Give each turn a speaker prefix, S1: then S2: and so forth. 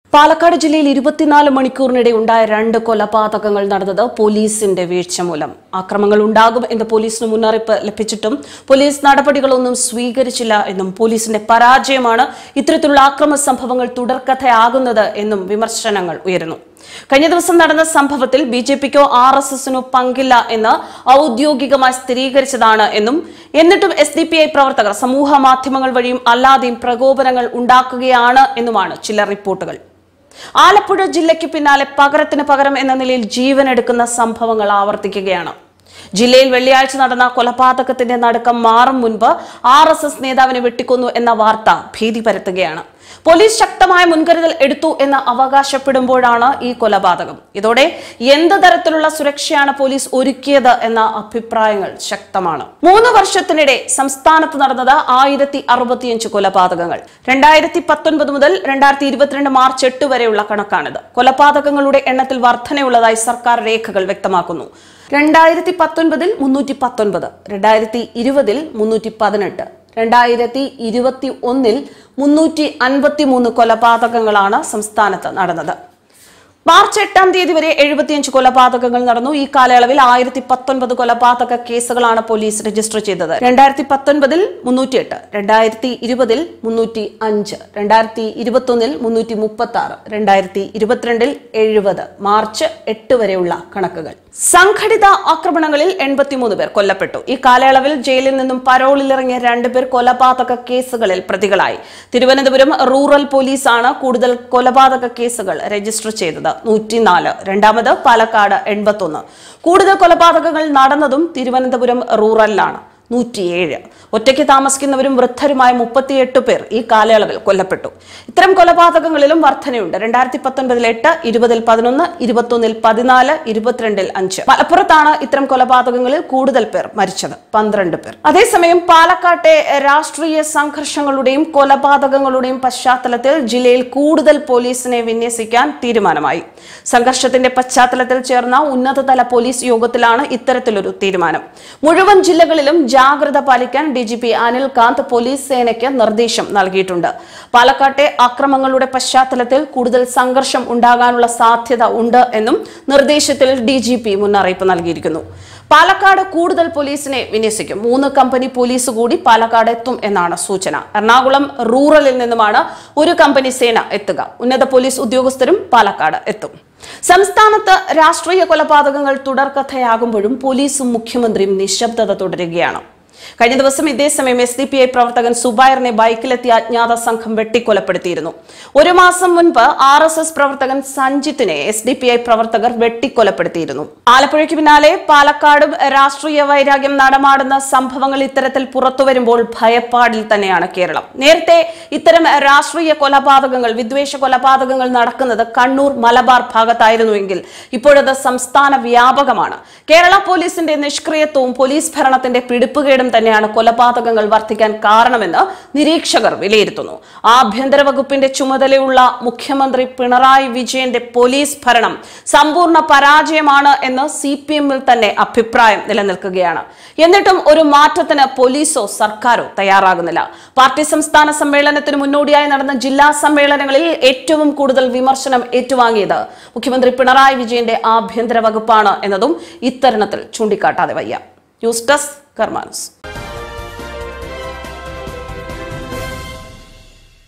S1: പാലക്കാട് ജില്ലയിൽ ഇരുപത്തിനാല് മണിക്കൂറിനിടെ ഉണ്ടായ രണ്ട് കൊലപാതകങ്ങൾ നടന്നത് പോലീസിന്റെ വീഴ്ച മൂലം ആക്രമങ്ങൾ ഉണ്ടാകും എന്ന് പോലീസിന് മുന്നറിയിപ്പ് ലഭിച്ചിട്ടും പോലീസ് നടപടികളൊന്നും സ്വീകരിച്ചില്ല എന്നും പോലീസിന്റെ പരാജയമാണ് ഇത്തരത്തിലുള്ള ആക്രമ സംഭവങ്ങൾ തുടർക്കഥയാകുന്നത് എന്നും വിമർശനങ്ങൾ ഉയരുന്നു കഴിഞ്ഞ ദിവസം നടന്ന സംഭവത്തിൽ ബി ജെ പിക്കോ ആർ എസ് എസിനോ പങ്കില്ല എന്ന് ഔദ്യോഗികമായി സ്ഥിരീകരിച്ചതാണ് എന്നും എന്നിട്ടും എസ് ഡി പി ഐ പ്രവർത്തകർ സമൂഹ മാധ്യമങ്ങൾ വഴിയും അല്ലാതെയും പ്രകോപനങ്ങൾ ഉണ്ടാക്കുകയാണ് എന്നുമാണ് ചില റിപ്പോർട്ടുകൾ ആലപ്പുഴ ജില്ലയ്ക്ക് പിന്നാലെ പകരത്തിന് പകരം എന്ന നിലയിൽ ജീവനെടുക്കുന്ന സംഭവങ്ങൾ ആവർത്തിക്കുകയാണ് ജില്ലയിൽ വെള്ളിയാഴ്ച നടന്ന കൊലപാതകത്തിന്റെ നടുക്കം മാറും മുൻപ് ആർ എസ് എസ് നേതാവിനെ വെട്ടിക്കൊന്നു എന്ന വാർത്ത ഭീതി പരത്തുകയാണ് പോലീസ് ശക്തമായ മുൻകരുതൽ എടുത്തു എന്ന് അവകാശപ്പെടുമ്പോഴാണ് ഈ കൊലപാതകം ഇതോടെ എന്ത് തരത്തിലുള്ള സുരക്ഷയാണ് പോലീസ് ഒരുക്കിയത് എന്ന അഭിപ്രായങ്ങൾ ശക്തമാണ് മൂന്ന് വർഷത്തിനിടെ സംസ്ഥാനത്ത് നടന്നത് ആയിരത്തി അറുപത്തിയഞ്ച് കൊലപാതകങ്ങൾ രണ്ടായിരത്തി പത്തൊൻപത് മുതൽ രണ്ടായിരത്തി ഇരുപത്തിരണ്ട് മാർച്ച് എട്ട് വരെയുള്ള കണക്കാണിത് കൊലപാതകങ്ങളുടെ എണ്ണത്തിൽ വർധനയുള്ളതായി സർക്കാർ രേഖകൾ വ്യക്തമാക്കുന്നു രണ്ടായിരത്തി പത്തൊൻപതിൽ മുന്നൂറ്റി പത്തൊൻപത് രണ്ടായിരത്തി ഇരുപതിൽ മുന്നൂറ്റി പതിനെട്ട് രണ്ടായിരത്തി ഇരുപത്തി ഒന്നിൽ മുന്നൂറ്റി അൻപത്തി മൂന്ന് കൊലപാതകങ്ങളാണ് സംസ്ഥാനത്ത് നടന്നത് മാർച്ച് എട്ടാം തീയതി വരെ എഴുപത്തിയഞ്ച് കൊലപാതകങ്ങൾ നടന്നു ഈ കാലയളവിൽ ആയിരത്തി പത്തൊൻപത് കൊലപാതക കേസുകളാണ് പോലീസ് രജിസ്റ്റർ ചെയ്തത് രണ്ടായിരത്തി പത്തൊൻപതിൽ മുന്നൂറ്റി എട്ട് രണ്ടായിരത്തി ഇരുപതിൽ മുന്നൂറ്റി അഞ്ച് രണ്ടായിരത്തി ഇരുപത്തൊന്നിൽ മുന്നൂറ്റി മുപ്പത്തി ആറ് രണ്ടായിരത്തി ഇരുപത്തിരണ്ടിൽ എഴുപത് മാർച്ച് എട്ട് വരെയുള്ള കണക്കുകൾ സംഘടിത ആക്രമണങ്ങളിൽ എൺപത്തിമൂന്ന് പേർ കൊല്ലപ്പെട്ടു ഈ കാലയളവിൽ ജയിലിൽ നിന്നും പരോളിലിറങ്ങിയ രണ്ടുപേർ കൊലപാതക കേസുകളിൽ പ്രതികളായി തിരുവനന്തപുരം റൂറൽ പോലീസാണ് കൂടുതൽ കൊലപാതക കേസുകൾ രജിസ്റ്റർ ചെയ്തത് നൂറ്റിനാല് രണ്ടാമത് പാലക്കാട് എൺപത്തൊന്ന് കൂടുതൽ കൊലപാതകങ്ങൾ നടന്നതും തിരുവനന്തപുരം റൂറലിലാണ് നൂറ്റിയേഴ് ഒറ്റയ്ക്ക് താമസിക്കുന്നവരും വൃദ്ധരുമായ മുപ്പത്തിയെട്ട് പേർ ഈ കാലയളവിൽ കൊല്ലപ്പെട്ടു ഇത്തരം കൊലപാതകങ്ങളിലും വർധനയുണ്ട് രണ്ടായിരത്തി പത്തൊൻപതിൽ എട്ട് ഇരുപതിൽ പതിനൊന്ന് ഇരുപത്തൊന്നിൽ പതിനാല് ഇരുപത്തിരണ്ടിൽ അഞ്ച് മലപ്പുറത്താണ് ഇത്തരം കൊലപാതകങ്ങളിൽ കൂടുതൽ പേർ മരിച്ചത് പന്ത്രണ്ട് പേർ അതേസമയം പാലക്കാട്ടെ രാഷ്ട്രീയ സംഘർഷങ്ങളുടെയും കൊലപാതകങ്ങളുടെയും പശ്ചാത്തലത്തിൽ ജില്ലയിൽ കൂടുതൽ പോലീസിനെ വിന്യസിക്കാൻ തീരുമാനമായി സംഘർഷത്തിന്റെ പശ്ചാത്തലത്തിൽ ചേർന്ന ഉന്നതതല പോലീസ് യോഗത്തിലാണ് ഇത്തരത്തിലൊരു തീരുമാനം മുഴുവൻ ജില്ലകളിലും ജാഗ്രത പാലിക്കാൻ D G P Anil Kant police സേനയ്ക്ക് നിർദ്ദേശം നൽകിയിട്ടുണ്ട് പാലക്കാട്ടെ അക്രമങ്ങളുടെ പശ്ചാത്തലത്തിൽ കൂടുതൽ സംഘർഷം ഉണ്ടാകാനുള്ള സാധ്യത ഉണ്ട് എന്നും നിർദ്ദേശത്തിൽ ഡി ജി പി മുന്നറിയിപ്പ് നൽകിയിരിക്കുന്നു പാലക്കാട് കൂടുതൽ പോലീസിനെ വിന്യസിക്കും മൂന്ന് കമ്പനി പോലീസ് കൂടി പാലക്കാട് എത്തും എന്നാണ് സൂചന എറണാകുളം റൂറലിൽ നിന്നുമാണ് ഒരു കമ്പനി സേന എത്തുക ഉന്നത പോലീസ് ഉദ്യോഗസ്ഥരും പാലക്കാട് എത്തും സംസ്ഥാനത്ത് രാഷ്ട്രീയ കൊലപാതകങ്ങൾ തുടർക്കഥയാകുമ്പോഴും പോലീസും മുഖ്യമന്ത്രിയും നിശബ്ദത തുടരുകയാണ് കഴിഞ്ഞ ദിവസം ഇതേസമയം എസ് ഡി പി ഐ പ്രവർത്തകൻ സുബൈറിനെ ബൈക്കിലെത്തിയ അജ്ഞാത സംഘം വെട്ടിക്കൊലപ്പെടുത്തിയിരുന്നു ഒരു മാസം മുൻപ് ആർ എസ് എസ് പ്രവർത്തകൻ സഞ്ജിത്തിനെ എസ് ഡി പി ഐ പ്രവർത്തകർ വെട്ടിക്കൊലപ്പെടുത്തിയിരുന്നു ആലപ്പുഴയ്ക്ക് പിന്നാലെ പാലക്കാടും രാഷ്ട്രീയ വൈരാഗ്യം നടമാടുന്ന സംഭവങ്ങൾ ഇത്തരത്തിൽ പുറത്തു വരുമ്പോൾ ഭയപ്പാടിൽ തന്നെയാണ് കേരളം നേരത്തെ ഇത്തരം രാഷ്ട്രീയ കൊലപാതകങ്ങൾ വിദ്വേഷ കൊലപാതകങ്ങൾ നടക്കുന്നത് കണ്ണൂർ മലബാർ ഭാഗത്തായിരുന്നുവെങ്കിൽ ഇപ്പോഴത് സംസ്ഥാന വ്യാപകമാണ് കേരള പോലീസിന്റെ നിഷ്ക്രിയത്വവും പോലീസ് ഭരണത്തിന്റെ പിടിപ്പുകേടും തന്നെയാണ് കൊലപാതകങ്ങൾ വർദ്ധിക്കാൻ കാരണമെന്ന് നിരീക്ഷകർ വിലയിരുത്തുന്നു ആഭ്യന്തര വകുപ്പിന്റെ ചുമതലയുള്ള മുഖ്യമന്ത്രി പിണറായി വിജയന്റെ പോലീസ് ഭരണം സമ്പൂർണ്ണ പരാജയമാണ് എന്ന് സി പി എമ്മിൽ തന്നെ അഭിപ്രായം നിലനിൽക്കുകയാണ് എന്നിട്ടും ഒരു മാറ്റത്തിന് പോലീസോ സർക്കാരോ തയ്യാറാകുന്നില്ല പാർട്ടി സംസ്ഥാന സമ്മേളനത്തിന് മുന്നോടിയായി നടന്ന ജില്ലാ സമ്മേളനങ്ങളിൽ ഏറ്റവും കൂടുതൽ വിമർശനം ഏറ്റുവാങ്ങിയത് മുഖ്യമന്ത്രി പിണറായി വിജയന്റെ ആഭ്യന്തര വകുപ്പാണ് എന്നതും ഇത്തരുണത്തിൽ ചൂണ്ടിക്കാട്ടാതെ വയ്യ ന്യൂസ് ഡെസ്ക് കർമാനസ്